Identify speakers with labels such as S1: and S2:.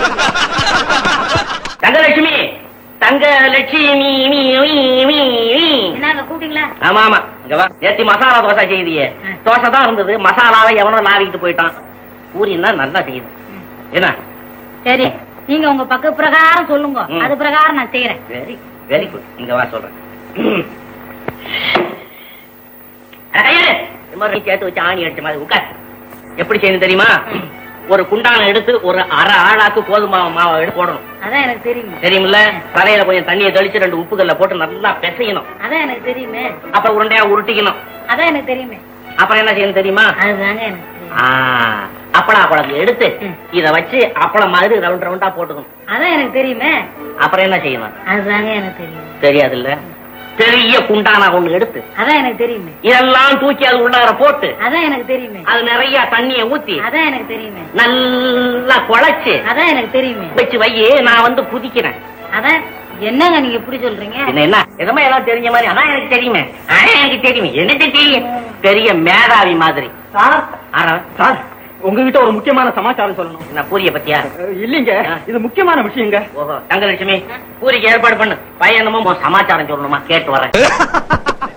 S1: தங்கலட்சுமி தங்க லட்சுமி மீ, மீ, மீ, மீ.
S2: என்னங்க கூப்பிட்டீங்களா
S1: ஆமா ஆமா இங்க வா நேத்தி மசாலா தோசை செய்தியே
S2: ம்.
S1: தோசை தான் இருந்தது மசாலாவை எவனோ லாவிக்கிட்டு போயிட்டான் பூரின்னா நல்லா செய்யுது என்ன
S2: சரி நீங்க உங்க பக்க பிரகாரம் சொல்லுங்க
S1: ம்.
S2: அது பிரகாரம் நான் செய்யறேன்
S1: வெரி வெரி குட் இங்க வா சொல்றேன் ஐயே, இந்த மாதிரி சேர்த்து வச்சு ஆணி அடிச்ச மாதிரி உட்கார் எப்படி செய்யணும் தெரியுமா
S2: ம்.
S1: ஒரு குண்டான எடுத்து ஒரு அரை ஆளாக்கு கோதுமை மாவை எடுத்து போடணும்
S2: அதான் எனக்கு தெரியுமே
S1: தெரியுமில்ல தலையில கொஞ்சம் தண்ணியை தெளிச்சு ரெண்டு உப்புக்கல்ல போட்டு நல்லா பிசையணும்
S2: அதான் எனக்கு தெரியுமே
S1: அப்புறம் உருண்டையா உருட்டிக்கணும்
S2: அதான் எனக்கு தெரியுமே
S1: அப்புறம் என்ன செய்யணும் தெரியுமா
S2: அதுதாங்க எனக்கு தெரியும்
S1: ஆ, அப்பளம் அப்பளம் எடுத்து
S2: ம்.
S1: இத வச்சு அப்பளம் மாதிரி ரவுண்ட் ரவுண்டா போட்டுக்கணும்
S2: அதான் எனக்கு தெரியுமே
S1: அப்புறம் என்ன செய்யணும்
S2: அதுதாங்க எனக்கு தெரியும்
S1: தெரியாது இல்ல பெரிய குண்டானா ஒண்ணு எடுத்து
S2: அதான் எனக்கு தெரியுமே
S1: இதெல்லாம் தூக்கி அது உள்ளார போட்டு
S2: அதான் எனக்கு தெரியுமே
S1: அது நிறைய தண்ணிய ஊத்தி
S2: அதான் எனக்கு தெரியுமே
S1: நல்லா குழைச்சு
S2: அதான் எனக்கு தெரியுமே
S1: வச்சு வையே நான் வந்து குதிக்கிறேன்
S2: அதான் என்னங்க நீங்க இப்படி சொல்றீங்க
S1: என்ன என்ன எதமா எல்லாம் தெரிஞ்ச மாதிரி அதான் எனக்கு தெரியுமே அதான் எனக்கு தெரியுமே எனக்கு தெரியும் பெரிய மேதாவி மாதிரி ஆறா,
S3: சார் உங்ககிட்ட ஒரு முக்கியமான சமாச்சாரம் சொல்லணும்
S1: என்ன பூரிய பத்தியா
S3: அஹ், இல்லைங்க இது முக்கியமான விஷயங்க
S1: ஓஹோ தங்கலட்சுமி பூரிக்கு ஏற்பாடு பண்ணு பையன் என்னமோ சமாச்சாரம் சொல்லணுமா கேட்டு வரேன்